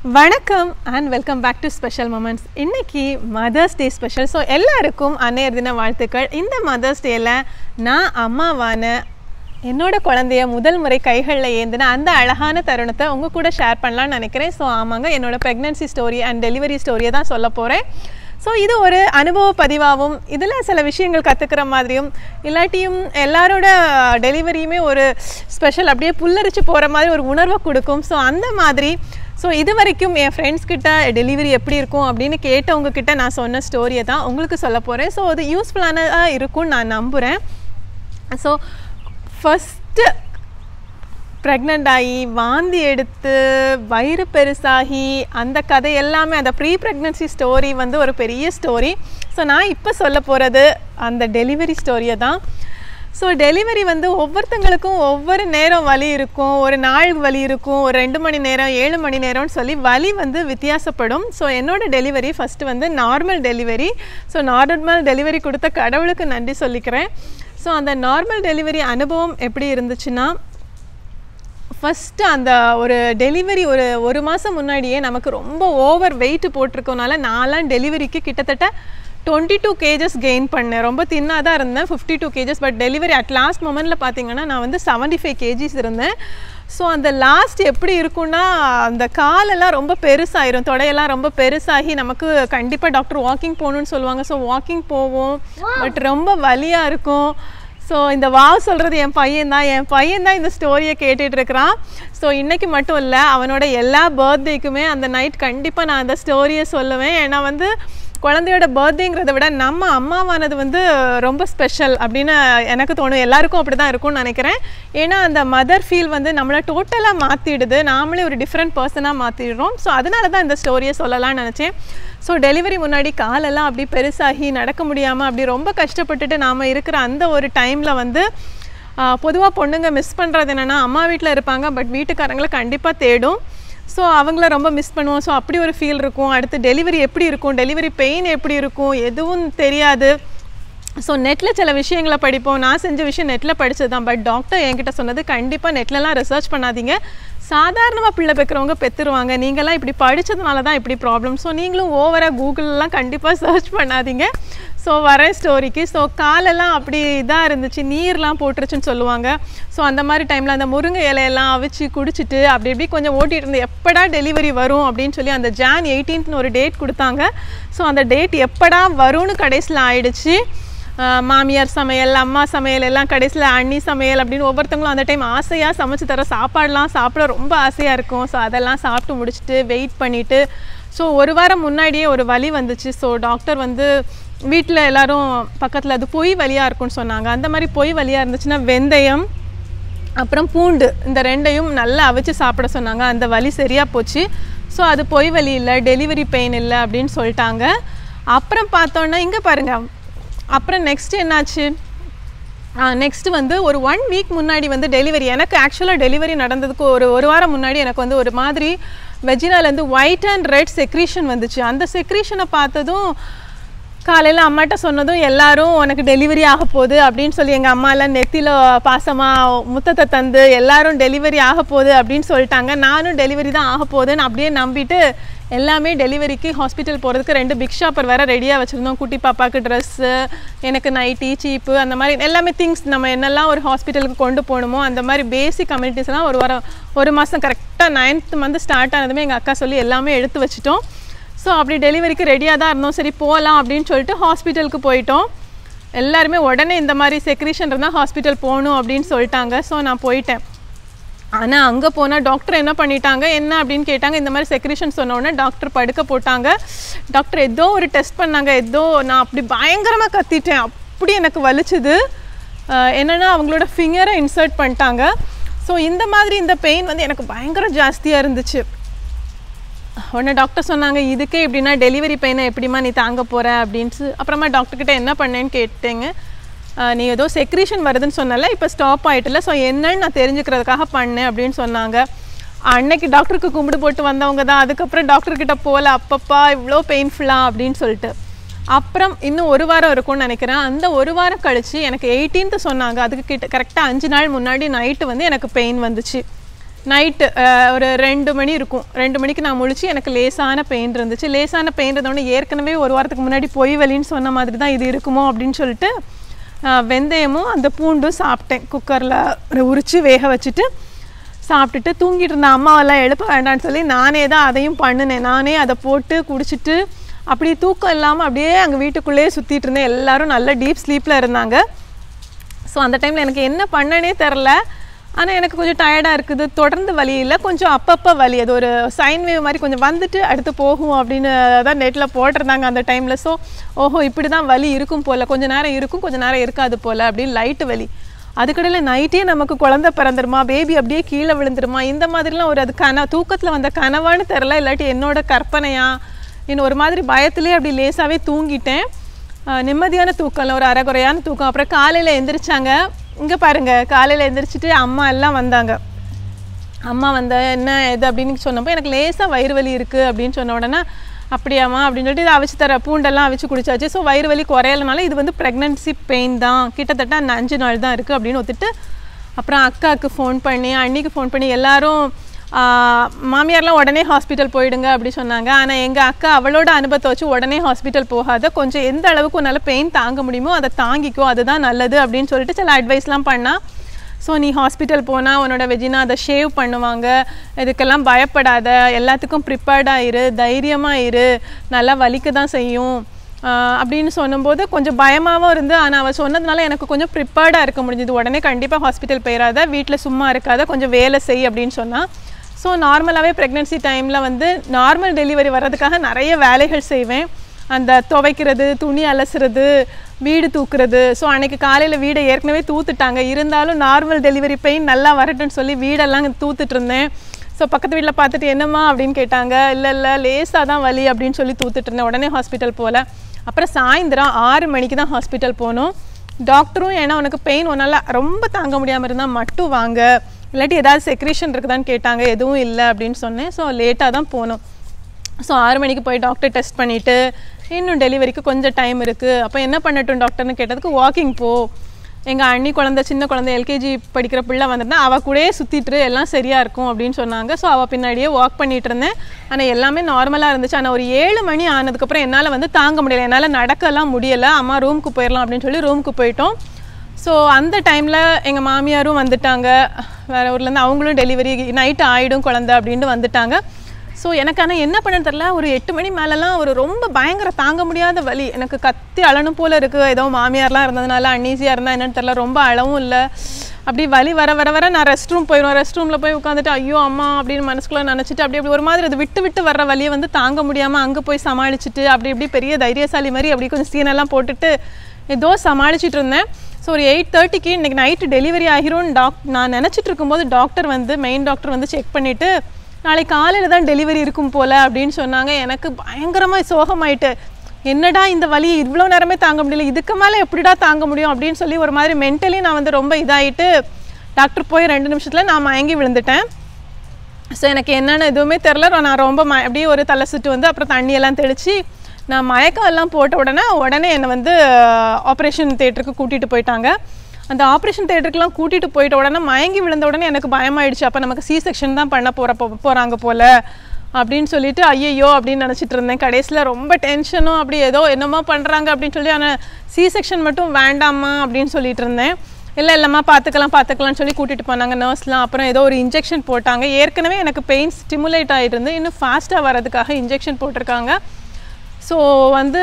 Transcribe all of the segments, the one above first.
வணக்கம் and welcome back to special moments இன்னைக்கு mother's day special so எல்லாருக்கும் அன்னையர் தின வாழ்த்துக்கள் இந்த மதர்ஸ் டேயில் நான் அம்மாவான என்னோட குழந்தைய முதல் முறை கைகளில் ஏந்தின அந்த அழகான தருணத்தை உங்கள் கூட ஷேர் பண்ணலாம்னு நினைக்கிறேன் ஸோ ஆமாங்க என்னோட ப்ரெக்னன்சி ஸ்டோரி அண்ட் டெலிவரி ஸ்டோரியை தான் சொல்ல போகிறேன் ஸோ இது ஒரு அனுபவ பதிவாகவும் இதில் சில விஷயங்கள் கற்றுக்கிற மாதிரியும் இல்லாட்டியும் எல்லாரோட டெலிவரியுமே ஒரு ஸ்பெஷல் அப்படியே புல்லரிச்சு போகிற மாதிரி ஒரு உணர்வை கொடுக்கும் ஸோ அந்த மாதிரி ஸோ இது வரைக்கும் என் ஃப்ரெண்ட்ஸ் கிட்ட டெலிவரி எப்படி இருக்கும் அப்படின்னு கேட்டவங்க கிட்ட நான் சொன்ன ஸ்டோரியை தான் உங்களுக்கு சொல்ல போகிறேன் ஸோ அது யூஸ்ஃபுல்லானதாக இருக்கும்னு நான் நம்புகிறேன் ஸோ ஃபஸ்ட்டு ப்ரெக்னென்ட் ஆகி வாந்தி எடுத்து வயிறு பெருசாகி அந்த கதை எல்லாமே அந்த ப்ரீ ப்ரெக்னன்சி ஸ்டோரி வந்து ஒரு பெரிய ஸ்டோரி ஸோ நான் இப்போ சொல்ல போகிறது அந்த டெலிவரி ஸ்டோரியை தான் ஸோ டெலிவரி வந்து ஒவ்வொருத்தங்களுக்கும் ஒவ்வொரு நேரம் வலி இருக்கும் ஒரு நாள் வலி இருக்கும் ஒரு ரெண்டு மணி நேரம் ஏழு மணி நேரம்னு சொல்லி வலி வந்து வித்தியாசப்படும் ஸோ என்னோட டெலிவரி ஃபஸ்ட்டு வந்து normal delivery so normal delivery கொடுத்த கடவுளுக்கு நன்றி சொல்லிக்கிறேன் ஸோ அந்த நார்மல் டெலிவரி அனுபவம் எப்படி இருந்துச்சுன்னா ஃபஸ்ட்டு அந்த ஒரு டெலிவரி ஒரு ஒரு மாதம் முன்னாடியே நமக்கு ரொம்ப ஓவர் வெயிட் போட்டிருக்கனால நான்லாம் டெலிவரிக்கு கிட்டத்தட்ட டுவெண்ட்டி டூ கேஜஸ் கெயின் பண்ணேன் ரொம்ப தின்னாக தான் இருந்தேன் fifty two kgs but delivery at last மொமெண்ட்டில் பார்த்தீங்கன்னா நான் வந்து செவன்ட்டி ஃபைவ் கேஜிஸ் இருந்தேன் ஸோ அந்த லாஸ்ட் எப்படி இருக்கும்னா அந்த காலெல்லாம் ரொம்ப பெருசாயிரும் தொடையெல்லாம் ரொம்ப பெருசாகி நமக்கு கண்டிப்பாக டாக்டர் வாக்கிங் போகணுன்னு சொல்லுவாங்க ஸோ வாக்கிங் போவோம் பட் ரொம்ப வலியாக இருக்கும் ஸோ இந்த வாவ் சொல்கிறது என் பையன் தான் என் பையன் தான் இந்த ஸ்டோரியை கேட்டுட்டு இருக்கிறான் ஸோ இன்றைக்கி மட்டும் இல்லை அவனோட எல்லா பர்த்டேக்குமே அந்த நைட் கண்டிப்பாக நான் அந்த ஸ்டோரியை சொல்லுவேன் ஏன்னா வந்து குழந்தையோட பர்த்டேங்கிறத விட நம்ம அம்மாவானது வந்து ரொம்ப ஸ்பெஷல் அப்படின்னு எனக்கு தோணும் எல்லாருக்கும் அப்படி தான் இருக்கும்னு நினைக்கிறேன் ஏன்னா அந்த மதர் ஃபீல் வந்து நம்மளை டோட்டலாக மாற்றிடுது நாமளே ஒரு டிஃப்ரெண்ட் பர்சனாக மாற்றிடுறோம் ஸோ அதனால தான் இந்த ஸ்டோரியை சொல்லலாம்னு நினச்சேன் ஸோ டெலிவரி முன்னாடி காலெல்லாம் அப்படி பெருசாகி நடக்க முடியாமல் அப்படி ரொம்ப கஷ்டப்பட்டுட்டு நாம் இருக்கிற அந்த ஒரு டைமில் வந்து பொதுவாக பொண்ணுங்க மிஸ் பண்ணுறது என்னென்னா அம்மா வீட்டில் இருப்பாங்க பட் வீட்டுக்காரங்களை கண்டிப்பாக தேடும் ஸோ அவங்கள ரொம்ப மிஸ் பண்ணுவோம் ஸோ அப்படி ஒரு ஃபீல் இருக்கும் அடுத்து டெலிவரி எப்படி இருக்கும் டெலிவரி பெயின் எப்படி இருக்கும் எதுவும் தெரியாது ஸோ நெட்டில் சில விஷயங்களை படிப்போம் நான் செஞ்ச விஷயம் நெட்டில் படித்தது தான் பட் டாக்டர் என்கிட்ட சொன்னது கண்டிப்பாக நெட்லலாம் ரிசர்ச் பண்ணாதீங்க சாதாரணமாக பிள்ளை பெக்கிறவங்க பெற்றுருவாங்க நீங்களாம் இப்படி படித்ததுனால தான் இப்படி ப்ராப்ளம் ஸோ நீங்களும் ஓவராக கூகுளெலாம் கண்டிப்பாக சர்ச் பண்ணாதீங்க ஸோ வர ஸ்டோரிக்கு ஸோ காலெல்லாம் அப்படி இதாக இருந்துச்சு நீர்லாம் போட்டுருச்சுன்னு சொல்லுவாங்க ஸோ அந்த மாதிரி டைமில் அந்த முருங்கை இலையெல்லாம் அவிச்சு குடிச்சிட்டு அப்படி இப்படி கொஞ்சம் ஓட்டிகிட்டு இருந்து எப்படா டெலிவரி வரும் அப்படின்னு சொல்லி அந்த ஜான் எயிட்டீன்த்னு ஒரு டேட் கொடுத்தாங்க ஸோ அந்த டேட் எப்படா வரும்னு கடைசியில் ஆயிடுச்சு மாமியார் சமையல் அம்மா சமையல் எல்லாம் கடைசியில் அண்ணி சமையல் அப்படின்னு ஒவ்வொருத்தவங்களும் அந்த டைம் ஆசையாக சமைச்சு தர சாப்பாடெலாம் சாப்பிட ரொம்ப ஆசையாக இருக்கும் ஸோ அதெல்லாம் சாப்பிட்டு முடிச்சுட்டு வெயிட் பண்ணிவிட்டு ஸோ ஒரு வாரம் முன்னாடியே ஒரு வலி வந்துச்சு ஸோ டாக்டர் வந்து வீட்டில் எல்லோரும் பக்கத்தில் அது பொய் வலியாக இருக்கும்னு சொன்னாங்க அந்த மாதிரி பொய் வலியாக இருந்துச்சுன்னா வெந்தயம் அப்புறம் பூண்டு இந்த ரெண்டையும் நல்லா அவிச்சு சாப்பிட சொன்னாங்க அந்த வலி சரியாக போச்சு ஸோ அது பொய் வலி இல்லை டெலிவரி பெயின் இல்லை அப்படின்னு சொல்லிட்டாங்க அப்புறம் பார்த்தோன்னா இங்கே பாருங்கள் அப்புறம் நெக்ஸ்ட் என்னாச்சு நெக்ஸ்ட் வந்து ஒரு ஒன் வீக் முன்னாடி வந்து டெலிவரி எனக்கு ஆக்சுவலாக டெலிவரி நடந்ததுக்கு ஒரு ஒரு வாரம் முன்னாடி எனக்கு வந்து ஒரு மாதிரி வெஜினாலேருந்து ஒயிட் அண்ட் ரெட் செக்ரீஷன் வந்துச்சு அந்த செக்ரீஷனை பார்த்ததும் காலையில் அம்மாட்ட சொன்னதும் எல்லாரும் உனக்கு டெலிவரி ஆக போகுது அப்படின்னு சொல்லி எங்கள் அம்மாலாம் நெத்தியில் பாசமாக முத்தத்தை தந்து எல்லாரும் டெலிவரி ஆக போகுது அப்படின்னு சொல்லிட்டாங்க நானும் டெலிவரி தான் ஆக போகுதுன்னு அப்படியே நம்பிட்டு எல்லாமே டெலிவரிக்கு ஹாஸ்பிட்டல் போகிறதுக்கு ரெண்டு பிக் ஷாப்பர் வேறு ரெடியாக வச்சுருந்தோம் குட்டி பாப்பாவுக்கு ட்ரெஸ்ஸு எனக்கு நைட்டி சீப்பு அந்த மாதிரி எல்லாமே திங்ஸ் நம்ம என்னெல்லாம் ஒரு ஹாஸ்பிட்டலுக்கு கொண்டு போகணுமோ அந்த மாதிரி பேசிக் கம்யூனிட்டிஸ்லாம் ஒரு வாரம் ஒரு மாதம் கரெக்டாக நைன்த் மந்த் ஸ்டார்ட் ஆனதுமே எங்கள் அக்கா சொல்லி எல்லாமே எடுத்து வச்சுட்டோம் ஸோ அப்படி டெலிவரிக்கு ரெடியாக தான் இருந்தோம் சரி போகலாம் அப்படின்னு சொல்லிட்டு ஹாஸ்பிட்டலுக்கு போயிட்டோம் எல்லாருமே உடனே இந்த மாதிரி செக்ரீஷன் இருந்தால் ஹாஸ்பிட்டல் போகணும் அப்படின்னு சொல்லிட்டாங்க ஸோ நான் போயிட்டேன் ஆனால் அங்கே போனால் டாக்டர் என்ன பண்ணிட்டாங்க என்ன அப்படின்னு கேட்டாங்க இந்த மாதிரி செக்ரேஷன் சொன்னோடனே டாக்டர் படுக்க போட்டாங்க டாக்டர் ஏதோ ஒரு டெஸ்ட் பண்ணாங்க ஏதோ நான் அப்படி பயங்கரமாக கத்திட்டேன் அப்படி எனக்கு வலிச்சுது என்னென்னா அவங்களோட ஃபிங்கரை இன்சர்ட் பண்ணிட்டாங்க ஸோ இந்த மாதிரி இந்த பெயின் வந்து எனக்கு பயங்கர ஜாஸ்தியாக இருந்துச்சு உடனே டாக்டர் சொன்னாங்க இதுக்கே எப்படின்னா டெலிவரி பெயினை எப்படிமா நீ தாங்க போகிற அப்படின்ட்டு அப்புறமா டாக்டர்கிட்ட என்ன பண்ணேன்னு கேட்டேங்க நீ ஏதோ செக்ரீஷன் வருதுன்னு சொன்னல இப்போ ஸ்டாப் ஆகிட்டுல ஸோ என்னன்னு நான் தெரிஞ்சுக்கிறதுக்காக பண்ணேன் அப்படின்னு சொன்னாங்க அன்னைக்கு டாக்டருக்கு கும்பிடு போட்டு வந்தவங்க தான் அதுக்கப்புறம் டாக்டர்கிட்ட போகல அப்பப்பா இவ்வளோ பெயின்ஃபுல்லாக அப்படின்னு சொல்லிட்டு அப்புறம் இன்னும் ஒரு வாரம் இருக்கும்னு நினைக்கிறேன் அந்த ஒரு வாரம் கழித்து எனக்கு எயிட்டீன்த்து சொன்னாங்க அதுக்கு கிட்ட கரெக்டாக அஞ்சு நாள் முன்னாடி நைட்டு வந்து எனக்கு பெயின் வந்துச்சு நைட்டு ஒரு ரெண்டு மணி இருக்கும் ரெண்டு மணிக்கு நான் முழிச்சு எனக்கு லேசான பெயின் இருந்துச்சு லேசான பெயின் இருந்தோடனே ஏற்கனவே ஒரு வாரத்துக்கு முன்னாடி பொய் வலின்னு சொன்ன மாதிரி தான் இது இருக்குமோ அப்படின்னு சொல்லிட்டு அஹ், வெந்தயமும் அந்த பூண்டும் சாப்பிட்டேன் குக்கரில் உரித்து வேக வச்சுட்டு சாப்பிட்டுட்டு தூங்கிட்டு இருந்த அம்மாவெல்லாம் எழுப்ப வேண்டாம்னு சொல்லி நானே தான் அதையும் பண்ணினேன் நானே அதை போட்டு குடிச்சிட்டு அப்படியே தூக்கம் இல்லாமல் அப்படியே அங்கே வீட்டுக்குள்ளேயே சுற்றிட்டு இருந்தேன் எல்லாரும் நல்ல டீப் ஸ்லீப்பில் இருந்தாங்க ஸோ அந்த டைமில் எனக்கு என்ன பண்ணனே தெரில ஆனால் எனக்கு கொஞ்சம் டயர்டாக இருக்குது தொடர்ந்து வலி இல்லை கொஞ்சம் அப்பப்போ வலி அது ஒரு சைன் வேவ் மாதிரி கொஞ்சம் வந்துட்டு அடுத்து போகும் அப்படின்னு தான் நெட்டில் போட்டிருந்தாங்க அந்த டைமில் ஸோ ஓஹோ இப்படி தான் வலி இருக்கும் போல் கொஞ்ச நேரம் இருக்கும் கொஞ்ச நேரம் இருக்காது போல் அப்படின்னு லைட்டு வலி அதுக்கடையில் நைட்டே நமக்கு குழந்தை பிறந்துருமா பேபி அப்படியே கீழே விழுந்துருமா இந்த மாதிரிலாம் ஒரு அது கன தூக்கத்தில் வந்த கனவான்னு தெரில இல்லாட்டி என்னோட கற்பனையா இன்னும் ஒரு மாதிரி பயத்திலே அப்படி லேசாகவே தூங்கிட்டேன் ஆஹ் நிம்மதியான தூக்கம் இல்லை ஒரு அரைகுறையான தூக்கம் அப்புறம் காலையில் எந்திரிச்சாங்க இங்கே பாருங்க காலையில் எந்திரிச்சிட்டு அம்மா எல்லாம் வந்தாங்க அம்மா வந்த என்ன இது அப்படின்னு சொன்னப்போ எனக்கு லேசாக வயிறு வலி இருக்குது அப்படின்னு சொன்ன உடனே அப்படியாம்மா அப்படின்னு சொல்லிட்டு இதை அவிச்சு தர பூண்டெல்லாம் அவிச்சு குடிச்சாச்சு ஸோ வயிறு வலி குறையலனால இது வந்து ப்ரெக்னன்சி பெயின் தான் கிட்டத்தட்ட அந்த அஞ்சு நாள் தான் இருக்குது அப்படின்னு ஒத்துட்டு அப்புறம் அக்காவுக்கு ஃபோன் பண்ணி அண்ணிக்கு ஃபோன் பண்ணி எல்லாரும் ஆஹ், மாமியார்லாம் உடனே ஹாஸ்பிட்டல் போயிடுங்க அப்படி சொன்னாங்க ஆனால் எங்கள் அக்கா அவளோட அனுபவத்தை வச்சு உடனே ஹாஸ்பிட்டல் போகாத கொஞ்சம் எந்த அளவுக்கு உன்னால் பெயின் தாங்க முடியுமோ அதை தாங்கிக்கோ அதுதான் நல்லது அப்படின்னு சொல்லிட்டு சில அட்வைஸ்லாம் பண்ணா ஸோ நீ ஹாஸ்பிட்டல் போனால் உன்னோட வெஜினா அதை ஷேவ் பண்ணுவாங்க இதுக்கெல்லாம் பயப்படாத எல்லாத்துக்கும் ப்ரிப்பேர்டாக இரு தைரியமாக இரு நல்லா வலிக்க தான் செய்யும் ஆஹ் அப்படின்னு சொன்னும்போது கொஞ்சம் பயமாகவும் இருந்து ஆனால் அவள் சொன்னதுனால எனக்கு கொஞ்சம் ப்ரிப்பேர்டாக இருக்க முடிஞ்சது உடனே கண்டிப்பாக ஹாஸ்பிட்டல் போயிடாத வீட்டில் சும்மா இருக்காத கொஞ்சம் வேலை செய் அப்படின்னு சொன்னால் ஸோ நார்மலாகவே ப்ரெக்னென்சி டைமில் வந்து நார்மல் டெலிவரி வர்றதுக்காக நிறைய வேலைகள் செய்வேன் அந்த துவைக்கிறது துணி அலசுறது வீடு தூக்குறது ஸோ அன்னைக்கு காலையில் வீடை ஏற்கனவே தூத்துட்டாங்க இருந்தாலும் நார்மல் டெலிவரி பெயின் நல்லா வரட்டும்னு சொல்லி வீடெல்லாம் தூத்துட்டு இருந்தேன் ஸோ பக்கத்து வீட்டில் பார்த்துட்டு என்னம்மா அப்படின்னு கேட்டாங்க இல்லை இல்லை லேசாக தான் வலி அப்படின்னு சொல்லி தூத்துட்டு இருந்தேன் உடனே ஹாஸ்பிட்டல் போகல அப்புறம் சாயந்தரம் ஆறு மணிக்கு தான் ஹாஸ்பிட்டல் போனோம் டாக்டரும் ஏன்னா உனக்கு பெயின் உன்னால் ரொம்ப தாங்க முடியாமல் இருந்தால் மட்டும் வாங்க இல்லாட்டி ஏதாவது செக்ரேஷன் இருக்குதான்னு கேட்டாங்க எதுவும் இல்லை அப்படின்னு சொன்னேன் ஸோ லேட்டாக தான் போனோம் ஸோ ஆறு மணிக்கு போய் டாக்டர் டெஸ்ட் பண்ணிவிட்டு இன்னும் டெலிவரிக்கு கொஞ்சம் டைம் இருக்குது அப்போ என்ன பண்ணட்டும் டாக்டர்னு கேட்டதுக்கு வாக்கிங் போ எங்கள் அண்ணி குழந்தை சின்ன குழந்தை எல்கேஜி படிக்கிற பிள்ளை வந்திருந்தா அவள் கூடயே சுற்றிட்டு எல்லாம் சரியாக இருக்கும் அப்படின்னு சொன்னாங்க ஸோ அவள் பின்னாடியே வாக் பண்ணிட்டு இருந்தேன் ஆனால் எல்லாமே நார்மலாக இருந்துச்சு ஆனால் ஒரு ஏழு மணி ஆனதுக்கப்புறம் என்னால் வந்து தாங்க முடியல என்னால் நடக்கலாம் முடியலை அம்மா ரூமுக்கு போயிடலாம் அப்படின்னு சொல்லி ரூமுக்கு போயிட்டோம் ஸோ அந்த டைமில் எங்கள் மாமியாரும் வந்துட்டாங்க வேறு ஊர்லேருந்து அவங்களும் டெலிவரி நைட்டு ஆகிடும் குழந்தை அப்படின்ட்டு வந்துட்டாங்க ஸோ எனக்கு ஆனால் என்ன பண்ணன்னு தெரில ஒரு எட்டு மணி மேலெலாம் ஒரு ரொம்ப பயங்கர தாங்க முடியாத வலி எனக்கு கத்தி அழணும் போல் இருக்குது ஏதோ மாமியார்லாம் இருந்ததுனால அன்னீசியாக இருந்தால் என்னன்னு தெரில ரொம்ப அழவும் இல்லை அப்படி வலி வர வர வர நான் ரெஸ்ட் ரூம் போயிடுவேன் ரெஸ்ட் ரூமில் போய் உட்காந்துட்டு ஐயோ அம்மா அப்படின்னு மனசுக்குள்ளே நினச்சிட்டு அப்படி அப்படி ஒரு மாதிரி அது விட்டு விட்டு வர்ற வலியை வந்து தாங்க முடியாமல் அங்கே போய் சமாளிச்சுட்டு அப்படி இப்படி பெரிய தைரியசாலி மாதிரி அப்படி கொஞ்சம் சீனெல்லாம் போட்டுட்டு ஏதோ சமாளிச்சிட்டு இருந்தேன் ஸோ ஒரு எயிட் தேர்ட்டிக்கு இன்னைக்கு நைட்டு டெலிவரி ஆகிரும் டாக் நான் நினச்சிட்டு இருக்கும்போது டாக்டர் வந்து மெயின் டாக்டர் வந்து செக் பண்ணிவிட்டு நாளைக்கு காலையில் தான் டெலிவரி இருக்கும் போல் அப்படின்னு சொன்னாங்க எனக்கு பயங்கரமாக சோகமாயிட்டு என்னடா இந்த வலி இவ்வளோ நேரமே தாங்க முடியல இதுக்கு மேலே எப்படிடா தாங்க முடியும் அப்படின்னு சொல்லி ஒரு மாதிரி மென்டலி நான் வந்து ரொம்ப இதாகிட்டு டாக்டர் போய் ரெண்டு நிமிஷத்தில் நான் மயங்கி விழுந்துட்டேன் ஸோ எனக்கு என்னென்ன எதுவுமே தெரில நான் ரொம்ப ம அப்படியே ஒரு தலை சுட்டு வந்து அப்புறம் தண்ணியெல்லாம் தெளித்து நான் மயக்கம் எல்லாம் போட்ட உடனே உடனே என்னை வந்து ஆப்ரேஷன் தேட்டருக்கு கூட்டிகிட்டு போயிட்டாங்க அந்த ஆப்ரேஷன் தேட்டருக்குலாம் கூட்டிகிட்டு போயிட்ட உடனே மயங்கி விழுந்த உடனே எனக்கு பயமாயிடுச்சு அப்போ நமக்கு சி செக்ஷன் தான் பண்ண போகிற போகிறாங்க போல் அப்படின்னு சொல்லிட்டு ஐயையோ அப்படின்னு நினச்சிட்டு இருந்தேன் கடைசியில் ரொம்ப டென்ஷனும் அப்படி ஏதோ என்னமோ பண்ணுறாங்க அப்படின்னு சொல்லி ஆனால் சி செக்ஷன் மட்டும் வேண்டாமா அப்படின்னு சொல்லிட்டு இருந்தேன் இல்லை இல்லைம்மா பார்த்துக்கலாம் பார்த்துக்கலாம்னு சொல்லி கூட்டிகிட்டு போனாங்க நர்ஸ்லாம் அப்புறம் ஏதோ ஒரு இன்ஜெக்ஷன் போட்டாங்க ஏற்கனவே எனக்கு பெயின் ஸ்டிமுலேட் ஆகிட்டு இருந்து இன்னும் ஃபாஸ்ட்டாக வரதுக்காக இன்ஜெக்ஷன் போட்டிருக்காங்க ஸோ வந்து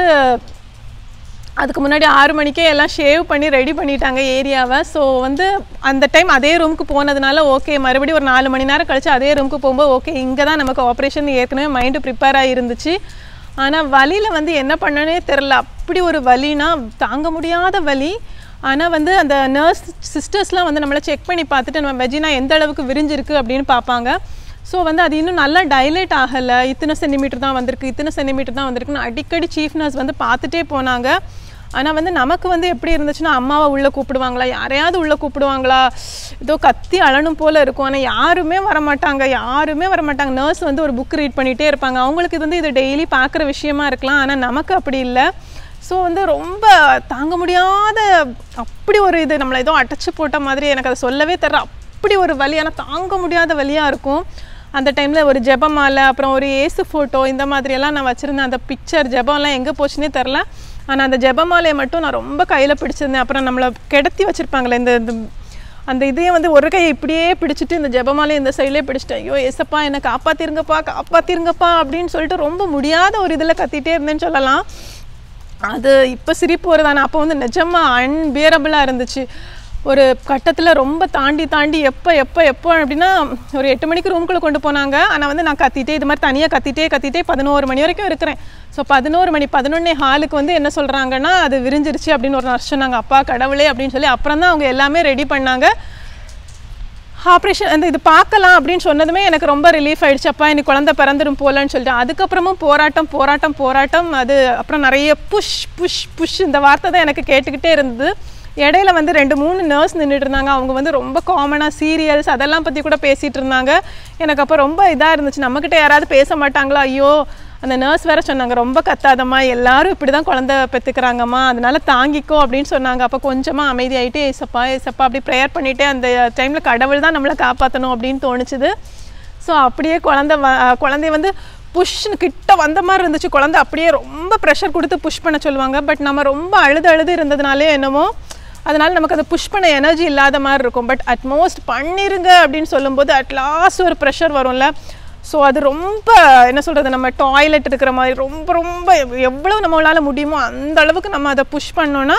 அதுக்கு முன்னாடி ஆறு மணிக்கே எல்லாம் ஷேவ் பண்ணி ரெடி பண்ணிட்டாங்க ஏரியாவை ஸோ வந்து அந்த டைம் அதே ரூமுக்கு போனதுனால ஓகே மறுபடியும் ஒரு நாலு மணி நேரம் கழிச்சு அதே ரூமுக்கு போகும்போது ஓகே இங்கே தான் நமக்கு ஆப்ரேஷன் ஏற்கனவே மைண்டு ப்ரிப்பேராக இருந்துச்சு ஆனால் வலியில் வந்து என்ன பண்ணனே தெரில அப்படி ஒரு வலினா தாங்க முடியாத வலி ஆனால் வந்து அந்த நர்ஸ் சிஸ்டர்ஸ்லாம் வந்து நம்மளை செக் பண்ணி பார்த்துட்டு நம்ம வெஜினா எந்த அளவுக்கு விரிஞ்சிருக்கு அப்படின்னு பார்ப்பாங்க ஸோ வந்து அது இன்னும் நல்லா டைலேட் ஆகலை இத்தனை சென்டிமீட்டர் தான் வந்திருக்கு இத்தனை சென்டிமீட்டர் தான் வந்திருக்குன்னு அடிக்கடி சீஃப் நர்ஸ் வந்து பார்த்துட்டே போனாங்க ஆனால் வந்து நமக்கு வந்து எப்படி இருந்துச்சுன்னா அம்மாவை உள்ளே கூப்பிடுவாங்களா யாரையாவது உள்ளே கூப்பிடுவாங்களா ஏதோ கத்தி அழணும் போல் இருக்கும் ஆனால் யாருமே வரமாட்டாங்க யாருமே வரமாட்டாங்க நர்ஸ் வந்து ஒரு புக் ரீட் பண்ணிகிட்டே இருப்பாங்க அவங்களுக்கு இது வந்து இது டெய்லி பார்க்குற விஷயமா இருக்கலாம் ஆனால் நமக்கு அப்படி இல்லை ஸோ வந்து ரொம்ப தாங்க முடியாத அப்படி ஒரு இது நம்மளை ஏதோ அடைச்சி போட்ட மாதிரி எனக்கு அதை சொல்லவே தர அப்படி ஒரு வலி ஆனால் தாங்க முடியாத வலியாக இருக்கும் அந்த டைமில் ஒரு ஜெபமாலை அப்புறம் ஒரு ஏசு ஃபோட்டோ இந்த மாதிரியெல்லாம் நான் வச்சுருந்தேன் அந்த பிக்சர் ஜெபம்லாம் எங்கே போச்சுன்னே தெரில ஆனால் அந்த ஜெபமாலையை மட்டும் நான் ரொம்ப கையில் பிடிச்சிருந்தேன் அப்புறம் நம்மளை கிடத்தி வச்சுருப்பாங்களே இந்த இந்த அந்த இதையே வந்து ஒரு கையை இப்படியே பிடிச்சிட்டு இந்த ஜெபமாலையை இந்த சைட்லேயே பிடிச்சிட்டேன் ஐயோ ஏசப்பா என்னை காப்பாற்றிருங்கப்பா காப்பாற்றிருங்கப்பா அப்படின்னு சொல்லிட்டு ரொம்ப முடியாத ஒரு இதில் கத்திட்டே இருந்தேன்னு சொல்லலாம் அது இப்போ சிரிப்பு வருதானே அப்போ வந்து நிஜமாக அன்பியரபிளாக இருந்துச்சு ஒரு கட்டத்தில் ரொம்ப தாண்டி தாண்டி எப்போ எப்போ எப்போ அப்படின்னா ஒரு எட்டு மணிக்கு ரூம்குள்ளே கொண்டு போனாங்க ஆனால் வந்து நான் கத்திட்டே இது மாதிரி தனியாக கத்திட்டே கத்திட்டே பதினோரு மணி வரைக்கும் இருக்கிறேன் ஸோ பதினோரு மணி பதினொன்னே ஹாலுக்கு வந்து என்ன சொல்கிறாங்கன்னா அது விரிஞ்சிருச்சு அப்படின்னு ஒரு நர்ஸ் சொன்னாங்க அப்பா கடவுளே அப்படின்னு சொல்லி அப்புறம் தான் அவங்க எல்லாமே ரெடி பண்ணாங்க ஆப்ரேஷன் அந்த இது பார்க்கலாம் அப்படின்னு சொன்னதுமே எனக்கு ரொம்ப ரிலீஃப் ஆயிடுச்சு அப்பா எனக்கு குழந்தை பிறந்துடும் போலன்னு சொல்லிட்டு அதுக்கப்புறமும் போராட்டம் போராட்டம் போராட்டம் அது அப்புறம் நிறைய புஷ் புஷ் புஷ் இந்த வார்த்தை தான் எனக்கு கேட்டுக்கிட்டே இருந்தது இடையில வந்து ரெண்டு மூணு நர்ஸ் நின்றுட்டு இருந்தாங்க அவங்க வந்து ரொம்ப காமனாக சீரியல்ஸ் அதெல்லாம் பற்றி கூட பேசிகிட்டு இருந்தாங்க எனக்கு அப்போ ரொம்ப இதாக இருந்துச்சு நம்மக்கிட்ட யாராவது பேச மாட்டாங்களா ஐயோ அந்த நர்ஸ் வேற சொன்னாங்க ரொம்ப கத்தாதம்மா எல்லாரும் இப்படி தான் குழந்தை பெற்றுக்கிறாங்கம்மா அதனால தாங்கிக்கோ அப்படின்னு சொன்னாங்க அப்போ கொஞ்சமாக அமைதியாயிட்டு ஏசப்பா ஏசப்பா அப்படி ப்ரேயர் பண்ணிவிட்டு அந்த டைமில் கடவுள் தான் நம்மளை காப்பாற்றணும் அப்படின்னு தோணுச்சுது ஸோ அப்படியே குழந்தை வ குழந்தைய வந்து புஷ்னு கிட்ட வந்த மாதிரி இருந்துச்சு குழந்தை அப்படியே ரொம்ப ப்ரெஷர் கொடுத்து புஷ் பண்ண சொல்லுவாங்க பட் நம்ம ரொம்ப அழுது அழுது இருந்ததுனாலே என்னமோ அதனால நமக்கு அதை புஷ் பண்ண எனர்ஜி இல்லாத மாதிரி இருக்கும் பட் அட்மோஸ்ட் பண்ணிருங்க அப்படின்னு சொல்லும்போது அட் லாஸ்ட் ஒரு ப்ரெஷர் வரும்ல ஸோ அது ரொம்ப என்ன சொல்கிறது நம்ம டாய்லெட் இருக்கிற மாதிரி ரொம்ப ரொம்ப எவ்வளோ நம்மளால் முடியுமோ அந்த அளவுக்கு நம்ம அதை புஷ் பண்ணோன்னா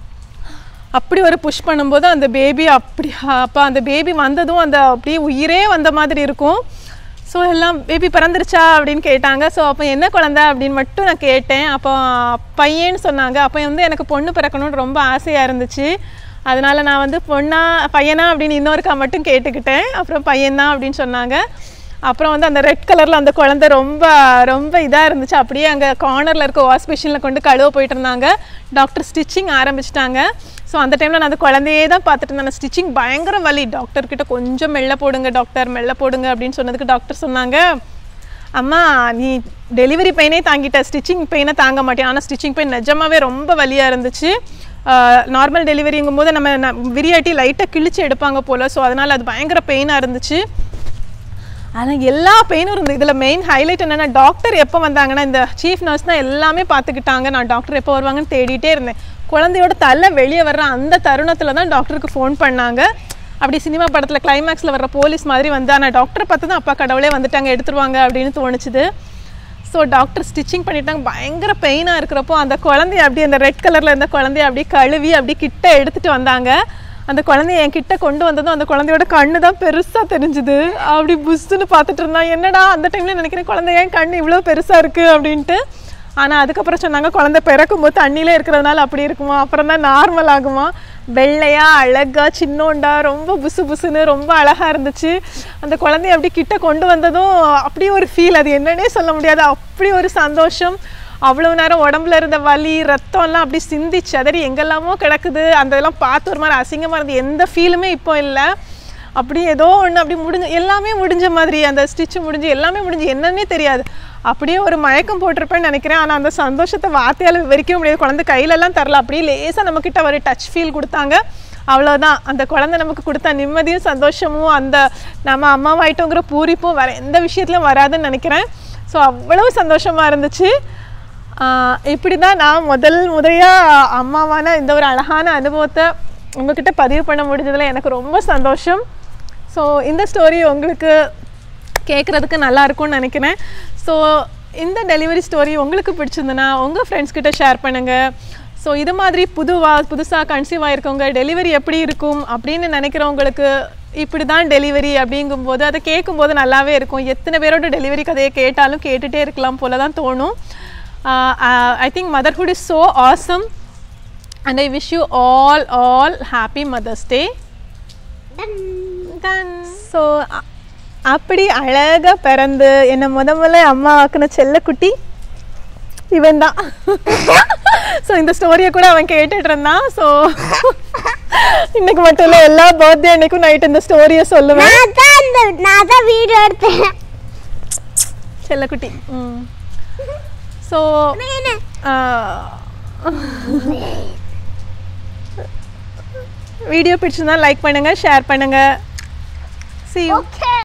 அப்படி ஒரு புஷ் பண்ணும்போது அந்த பேபி அப்படி அப்போ அந்த பேபி வந்ததும் அந்த அப்படியே உயிரே வந்த மாதிரி இருக்கும் ஸோ எல்லாம் பேபி பிறந்துருச்சா அப்படின்னு கேட்டாங்க ஸோ அப்போ என்ன குழந்தை அப்படின்னு மட்டும் நான் கேட்டேன் அப்போ பையன்னு சொன்னாங்க அப்போ வந்து எனக்கு பொண்ணு பிறக்கணும்னு ரொம்ப ஆசையாக இருந்துச்சு அதனால நான் வந்து பொண்ணா பையனா அப்படின்னு இன்னொருக்கா மட்டும் கேட்டுக்கிட்டேன் அப்புறம் பையன்தான் அப்படின்னு சொன்னாங்க அப்புறம் வந்து அந்த ரெட் கலரில் அந்த குழந்தை ரொம்ப ரொம்ப இதாக இருந்துச்சு அப்படியே அங்கே கார்னரில் இருக்க வாஷ் மிஷினில் கொண்டு கழுவ போயிட்டு இருந்தாங்க டாக்டர் ஸ்டிச்சிங் ஆரம்பிச்சிட்டாங்க ஸோ அந்த டைமில் நான் அந்த குழந்தையே தான் பார்த்துட்டு இருந்தேன் ஸ்டிச்சிங் பயங்கர வலி டாக்டர் கிட்ட கொஞ்சம் மெல்ல போடுங்க டாக்டர் மெல்ல போடுங்க அப்படின்னு சொன்னதுக்கு டாக்டர் சொன்னாங்க அம்மா நீ டெலிவரி பெயினே தாங்கிட்ட ஸ்டிச்சிங் பெயினை தாங்க மாட்டேன் ஆனால் ஸ்டிச்சிங் பெயின் நிஜமாவே ரொம்ப வலியாக இருந்துச்சு நார்மல் டெலிவரிங்கும் போது நம்ம ந- விரியாட்டி லைட்டாக கிழிச்சு எடுப்பாங்க போல் ஸோ அதனால் அது பயங்கர பெயினாக இருந்துச்சு ஆனால் எல்லா பெயினும் இருந்தது இதில் மெயின் ஹைலைட் என்னென்னா டாக்டர் எப்போ வந்தாங்கன்னா இந்த சீஃப் நர்ஸ் தான் எல்லாமே பார்த்துக்கிட்டாங்க நான் டாக்டர் எப்போ வருவாங்கன்னு தேடிட்டே இருந்தேன் குழந்தையோட தலை வெளியே வர்ற அந்த தருணத்தில் தான் டாக்டருக்கு ஃபோன் பண்ணாங்க அப்படி சினிமா படத்தில் கிளைமேக்ஸில் வர்ற போலீஸ் மாதிரி வந்து ஆனால் டாக்டரை பார்த்து தான் அப்பா கடவுளே வந்துட்டாங்க எடுத்துருவாங்க அப்படின்னு தோணுச்சுது ஸோ டாக்டர் ஸ்டிச்சிங் பண்ணிட்டாங்க பயங்கர பெயினாக இருக்கிறப்போ அந்த குழந்தைய அப்படியே அந்த ரெட் கலரில் இருந்த குழந்தைய அப்படியே கழுவி அப்படியே கிட்ட எடுத்துகிட்டு வந்தாங்க அந்த குழந்தைய என் கிட்ட கொண்டு வந்ததும் அந்த குழந்தையோட கண்ணு தான் பெருசாக தெரிஞ்சுது அப்படி புஷ்ஷுன்னு பார்த்துட்டு இருந்தான் என்னடா அந்த டைமில் நினைக்கிறேன் குழந்தை ஏன் கண்ணு இவ்வளோ பெருசாக இருக்குது அப்படின்ட்டு ஆனால் அதுக்கப்புறம் சொன்னாங்க குழந்தை பிறக்கும்போது தண்ணியிலே இருக்கிறதுனால அப்படி இருக்குமா அப்புறம் தான் நார்மல் ஆகுமா வெள்ளையா அழகா சின்னோண்டா ரொம்ப புசு புசுன்னு ரொம்ப அழகா இருந்துச்சு அந்த குழந்தைய அப்படி கிட்ட கொண்டு வந்ததும் அப்படியே ஒரு ஃபீல் அது என்னன்னே சொல்ல முடியாது அப்படி ஒரு சந்தோஷம் அவ்வளவு நேரம் உடம்புல இருந்த வலி ரத்தம்லாம் அப்படி சிந்தி சதறி எங்கெல்லாமோ கிடக்குது அந்த இதெல்லாம் பார்த்து ஒரு மாதிரி அசிங்கமாக இருந்தது எந்த ஃபீலுமே இப்போ இல்லை அப்படி ஏதோ ஒன்று அப்படி முடிஞ்ச எல்லாமே முடிஞ்ச மாதிரி அந்த ஸ்டிச் முடிஞ்சு எல்லாமே முடிஞ்சு என்னன்னே தெரியாது அப்படியே ஒரு மயக்கம் போட்டிருப்பேன்னு நினைக்கிறேன் ஆனால் அந்த சந்தோஷத்தை வார்த்தையால் விவரிக்கவே முடியாது குழந்தை கையிலெல்லாம் தரல அப்படியே லேசாக நம்மக்கிட்ட ஒரு டச் ஃபீல் கொடுத்தாங்க அவ்வளோதான் அந்த குழந்தை நமக்கு கொடுத்த நிம்மதியும் சந்தோஷமும் அந்த நம்ம அம்மாவாயிட்டோங்கிற பூரிப்பும் வேற எந்த விஷயத்துலையும் வராதுன்னு நினைக்கிறேன் ஸோ அவ்வளவு சந்தோஷமாக இருந்துச்சு ஆஹ் இப்படி தான் நான் முதல் முறையாக அம்மாவான இந்த ஒரு அழகான அனுபவத்தை உங்ககிட்ட பதிவு பண்ண முடிஞ்சதில் எனக்கு ரொம்ப சந்தோஷம் ஸோ இந்த ஸ்டோரி உங்களுக்கு கேட்குறதுக்கு நல்லா இருக்கும்னு நினைக்கிறேன் ஸோ இந்த டெலிவரி ஸ்டோரி உங்களுக்கு பிடிச்சிருந்துன்னா உங்கள் ஃப்ரெண்ட்ஸ் கிட்ட ஷேர் பண்ணுங்கள் ஸோ இது மாதிரி புதுவா புதுசாக கன்சீவ் ஆயிருக்கவங்க டெலிவரி எப்படி இருக்கும் அப்படின்னு நினைக்கிறவங்களுக்கு இப்படி தான் டெலிவரி அப்படிங்கும்போது அதை கேட்கும்போது நல்லாவே இருக்கும் எத்தனை பேரோட டெலிவரி கதையை கேட்டாலும் கேட்டுகிட்டே இருக்கலாம் போல தான் தோணும் I think motherhood is so awesome and I wish you all all happy mother's day done so அப்படி அழகாக பிறந்து என்னை முத முதல்ல அம்மா ஆக்குன செல்லக்குட்டி இவன் தான் ஸோ இந்த ஸ்டோரியை கூட அவன் கேட்டுட்டு இருந்தான் ஸோ இன்னைக்கு மட்டும் இல்லை எல்லா பர்த்டே அன்னைக்கும் நைட் இந்த ஸ்டோரியை சொல்லுவேன் நான் தான் இந்த நான் தான் வீடியோ எடுத்தேன் செல்லக்குட்டி ம் ஸோ என்ன வீடியோ பிடிச்சிருந்தா லைக் பண்ணுங்கள் ஷேர் பண்ணுங்கள் see you ஓகே